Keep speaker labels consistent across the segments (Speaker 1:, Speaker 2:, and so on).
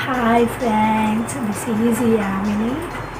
Speaker 1: hi friends this is Yamini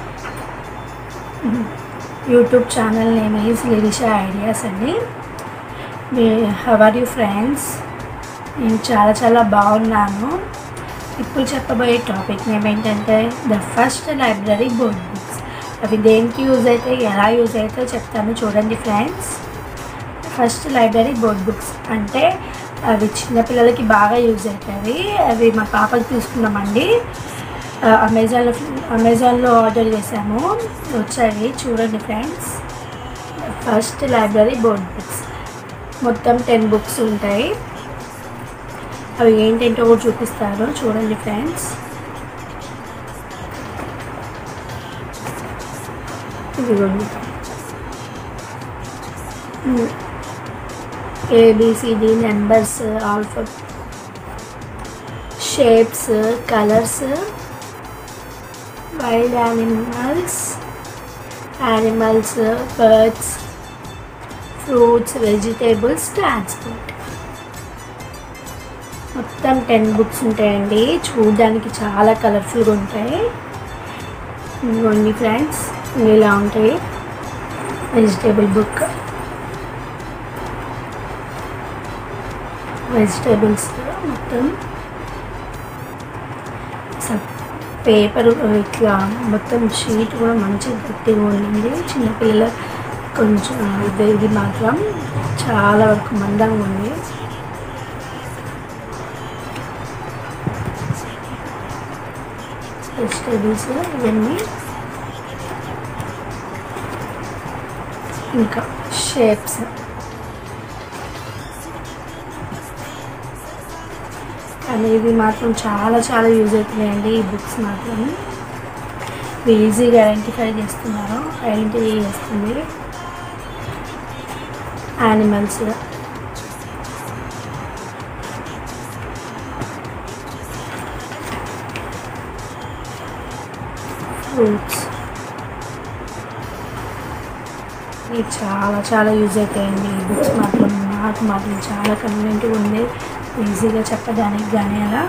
Speaker 1: YouTube channel name is Lirisha ideas అండి మీ how are you friends నేను చాలా చాలా బాగున్నాను ఇప్పుడు చెప్పబోయే టాపిక్ నేమ్ ఏంటంటే the first library board books అవి దేనికి యూజ్ అవుతాయి ఎలా యూజ్ అవుతాయో చెప్తాను చూడండి friends first library board books అంటే అవి చిన్నపిల్లలకి బాగా యూజ్ అవుతాయి అవి మా పాపకి తీసుకున్నామండి ఆ, అమెజాన్లో అమెజాన్లో ఆర్డర్ చేసాము వచ్చాయి చూడండి friends first library board books మొత్తం టెన్ బుక్స్ ఉంటాయి అవి ఏంటంటో కూడా చూపిస్తాను చూడండి ఫ్రెండ్స్ ఇదిగోండి A B C D numbers alpha shapes colours wild animals animals birds fruits vegetables transport మొత్తం టెన్ బుక్స్ ఉంటాయండి చూడడానికి చాలా కలర్ఫుల్గా ఉంటాయి ఇదిగోండి ఫ్రెండ్స్ ఇలా ఉంటాయి వెజిటేబుల్ బుక్ వెజిటేబుల్స్ మొత్తం అసలు పేపర్ ఇట్లా మొత్తం షీట్ కూడా మంచిగా గట్టిగా ఉండింది చిన్నపిల్లల కొంచెం ఇది ఇది మాత్రం చాలా వరకు మందంగా ఉంది వెజిటేబుల్స్ ఇవన్నీ ఇంకా షేప్స్ కానీ ఇవి మాత్రం చాలా చాలా యూజ్ అవుతున్నాయండి ఈ బుక్స్ మాత్రం ఇవి ఈజీగా ఐడెంటిఫై చేస్తున్నారు ఐడెంటిఫై చేస్తుంది యానిమల్స్ ఫ్రూట్స్ ఇవి చాలా చాలా యూజ్ అవుతాయండి ఈ బుక్స్ మాత్రం నాకు మాత్రం చాలా కన్వీనియంట్గా ఉంది ఈజీగా చెప్పడానికి కానీ అలా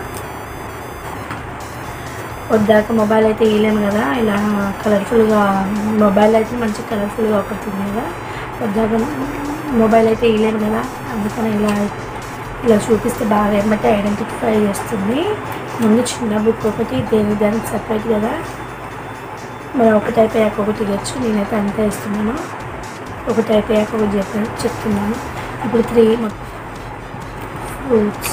Speaker 1: వద్దాక మొబైల్ అయితే వేయలేము కదా ఇలా కలర్ఫుల్గా మొబైల్ అయితే మంచి కలర్ఫుల్గా ఒకటి కదా వద్దాక మొబైల్ అయితే వేయలేము కదా అందుకని ఇలా ఇలా చూపిస్తే బాగా ఏమంటే ఐడెంటిఫై చేస్తుంది ముందు చిన్న బుక్ ఒకటి దేని దానికి సపరేట్ కదా మనం ఒకటి అయిపోయాక ఒకటి ఇవ్వచ్చు నేనైతే అంతే ఇస్తున్నాను ఒకటి అయిపోయాక ఒకటి చెప్ప చెప్తున్నాను ఇప్పుడు three fruits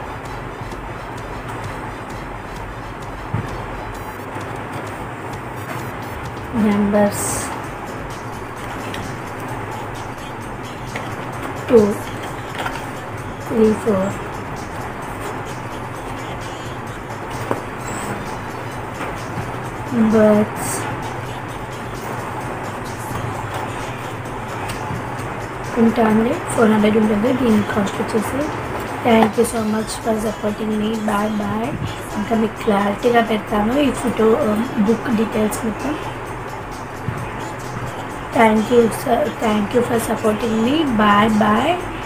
Speaker 1: numbers two three four birds ఉంటా అండి ఫోర్ హండ్రెడ్ ఉంటుంది దీని కాస్ట్ వచ్చేసి thank you so much for supporting మీ బాయ్ బాయ్ ఇంకా మీకు క్లారిటీగా పెడతాను ఈ ఫోటో బుక్ డీటెయిల్స్ మొత్తం thank you sir thank you for supporting మీ బాయ్ బాయ్